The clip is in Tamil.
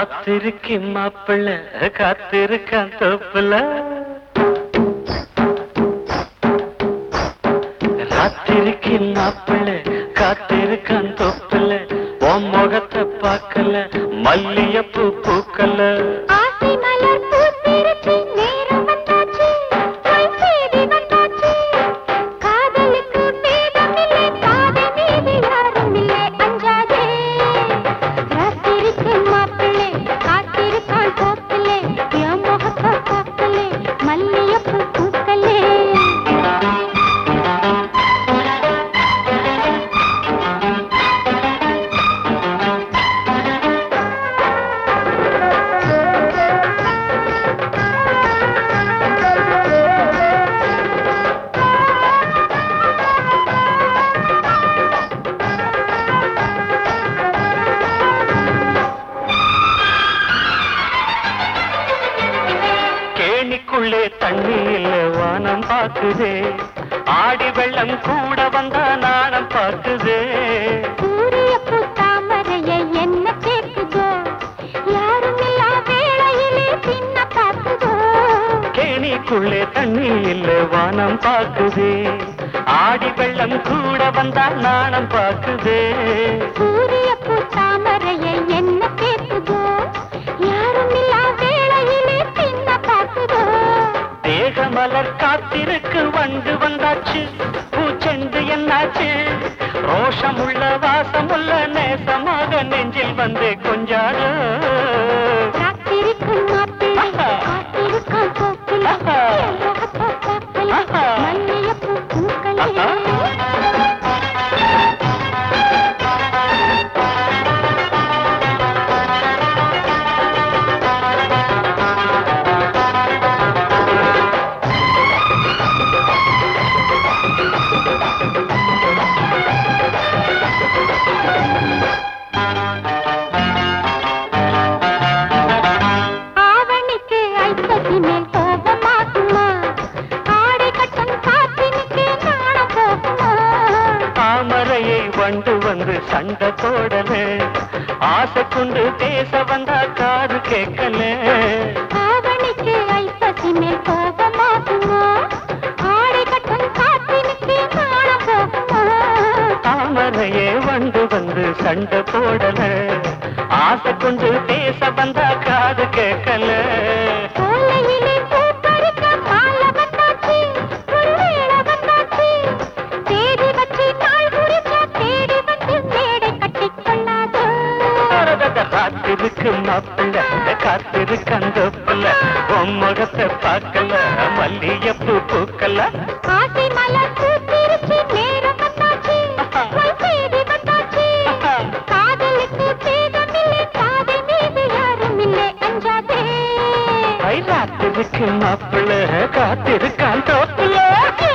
ராத்திரிக்கு மாப்பிள்ள காத்திருக்கான் தோப்புல ராத்திரிக்கு மாப்பிள்ள காத்திருக்கான் தோப்புல உன் முகத்தை பார்க்கல மல்லியப்பூ பூக்கல ஆசை மலர் பூத்திருச்சு நேரம் வந்தாச்சு பொய் செய்தி வந்தாச்சு காதலுக்கு பேதமில்லை பாதை மீது யாரும் இல்லை அஞ்சாதே ராத்திரிக்கு மாப்பிள்ளை காத்திருக்கான் தோப்பிலே என் முகத்தை பார்க்கலே மல்லியப்பூ பூக்கலே கேணிக்குள்ளே தண்ணி இல்ல வானம் பாக்குதே ஆடி வெள்ளம் கூட வந்தா நாணம் பாக்குதே சூரிய தாமரையை என்ன கேட்குதோ யாரும் இல்லா வேளையிலே சின்ன பார்க்குதோ கேணிக்குள்ளே தண்ணி இல்ல வானம் பாக்குதே ஆடி வெள்ளம் கூட வந்தா நாணம் பாக்குதே சூரிய தாமரையை என்ன கேட்குதோ யாரும் இல்லா வேளையிலே சின்ன பார்க்குதோ தேக மலர் காத்திருக்கு வண்டு வந்தாச்சு பூச்செண்டு என்னாச்சு ரோஷமுள்ள வாசமுள்ள நேசமாக நெஞ்சில் வந்து கொஞ்சாட காத்திருக்கும் மாப்பிள்ளை காத்திருக்கான் போக்கில் முகத்தை பார்க்கல மல்லியப்பூ பூக்களே ஆவணிக்கு ஐப்பசி மேல் கோபமாகுமா ஆடை கட்டும் காற்றினுக்கு நாணம் போகுமா தாமரையை வண்டு வந்து சண்டை போடல ஆசை கொண்டு பேச வந்தா காது கேட்கல ஆவணிக்கு ஐப்பசி மேல் கோபமாகுமா ஆடை கட்டும் காற்றினுக்கு நாணம் போகுமா தாமரையே வண்டு வந்து சண்டை போடல ஆசை கொண்டு பேச வந்தா காது கேட்கல சோலையிலே பூ பறிக்க மாலை வந்தாச்சு பொருளேள வந்தாச்சு தேடி வச்சு நாள் குறிச்சா தேடி வந்து மேடை கட்டிக் கொள்ளாதோ காத்திருக்கு மாப்பிள்ள காத்திருக்கு அந்த பிள்ள உன் முகத்தை பார்க்கல மல்லியப்பூ பூக்கல ஆசை மலர் பூத்திருச்சு நேரம் வந்தாச்சு பொய் செய்தி வந்தாச்சு காதலுக்கு பேதமில்லை பாதை மீது யாரும் இல்லை அஞ்சாதே ஐ, ராத்திருக்கு மாப்பிள்ள காத்திருக்கான் தோப்புல